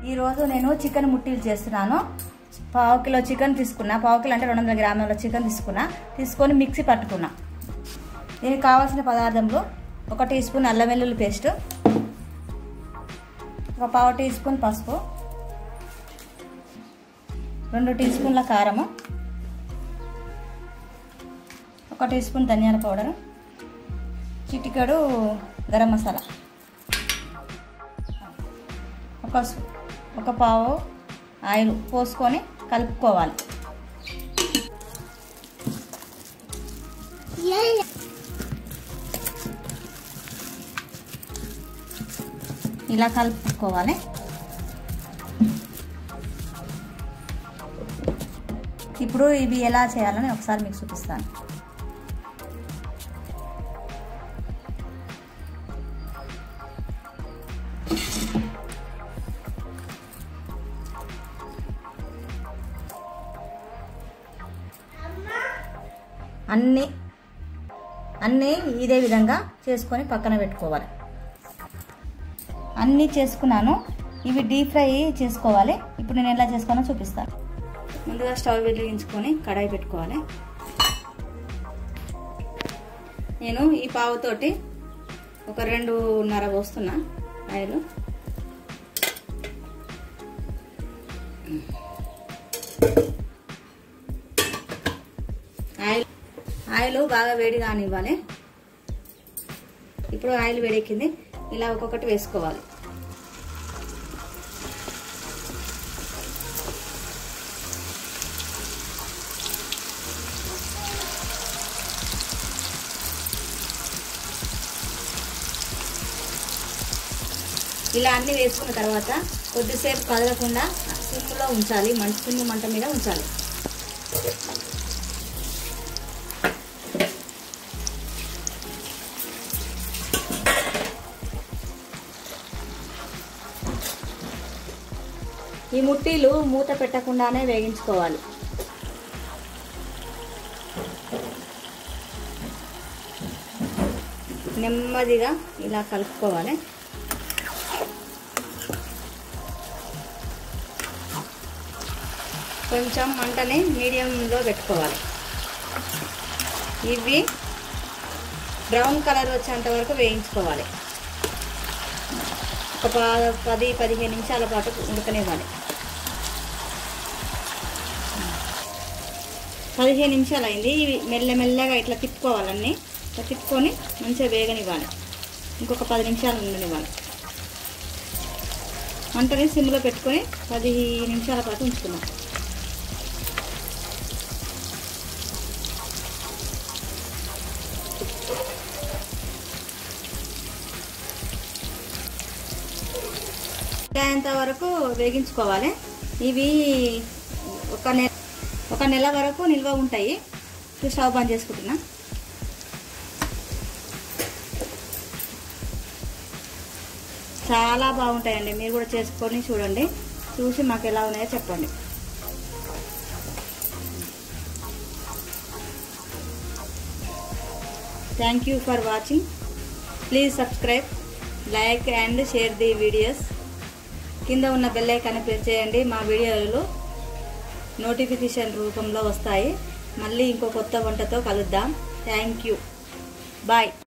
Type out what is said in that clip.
ఈరోజు నేను చికెన్ ముట్టీలు చేస్తున్నాను పావు కిలో చికెన్ తీసుకున్నా పావు కిలో అంటే రెండు వందల గ్రాముల చికెన్ తీసుకున్నా తీసుకొని మిక్సీ పట్టుకున్నా దీనికి కావాల్సిన పదార్థములు ఒక టీ స్పూన్ అల్లం వెల్లుల్లి పేస్ట్ ఒక పావు టీ స్పూన్ పసుపు రెండు టీ స్పూన్ల కారము ఒక టీ స్పూన్ ధనియాల పౌడరు చిటికెడు గరం మసాలా ఒక స్పూ- ఒక పావు ఆయిల్ పోసుకొని కలుపుకోవాలి ఇలా కలుపుకోవాలి ఇప్పుడు ఇవి ఎలా చేయాలని ఒకసారి మీకు చూపిస్తాను అన్నీ అన్నీ ఇదే విధంగా చేసుకొని పక్కన పెట్టుకోవాలి అన్నీ చేసుకున్నాను ఇవి డీప్ ఫ్రై చేసుకోవాలి ఇప్పుడు నేను ఎలా చేసుకోవాలో చూపిస్తాను ముందుగా స్టవ్ వెలిగించుకొని కడాయి పెట్టుకోవాలి నేను ఈ పావుతోటి ఒక రెండున్నర పోస్తున్నా ఆయిల్ ఆయిల్ ఆయిల్ బాగా వేడి కానివ్వాలి ఇప్పుడు ఆయిల్ వేడెక్కింది ఇలా ఒక్కొక్కటి వేసుకోవాలి ఇలా అన్ని వేసుకున్న తర్వాత కొద్దిసేపు కదలకుండా సిమ్లో ఉంచాలి మంట సిమ్ మంట మీద ఉంచాలి ఈ ముట్టీలు మూత పెట్టకుండానే వేగించుకోవాలి నెమ్మదిగా ఇలా కలుపుకోవాలి కొంచెం మంటని మీడియంలో పెట్టుకోవాలి ఇవి బ్రౌన్ కలర్ వచ్చేంత వరకు వేయించుకోవాలి ఒక ప- పది పదిహేను నిమిషాల పాటు ఉడకనివ్వాలి పదిహేను నిమిషాలు అయింది ఇవి మెల్లమెల్లగా ఇట్లా తిప్పుకోవాలన్నీ ఇట్లా తిప్పుకొని మంచిగా వేగనివ్వాలి ఇంకొక పది నిమిషాలు ఉండనివ్వాలి మంటని సిమ్లో పెట్టుకొని పది నిమిషాల పాటు ఉంచుకున్నాం అయ్యేంత వరకు వేగించుకోవాలి ఇవి ఒక నెల ఒక నెల వరకు నిల్వ ఉంటాయి ఇప్పుడు స్టవ్ బంద్ చేసుకుంటున్నా చాలా బాగుంటాయండి మీరు కూడా చేసుకొని చూడండి చూసి మాకు ఎలా ఉన్నాయో చెప్పండి thank you for watching please subscribe like and share the videos కింద ఉన్న బెల్ ఐకాన్ని ప్రెస్ చేయండి మా వీడియోలు నోటిఫికేషన్ రూపంలో వస్తాయి మళ్ళీ ఇంకో కొత్త వంటతో కలుద్దాం థ్యాంక్ యూ బాయ్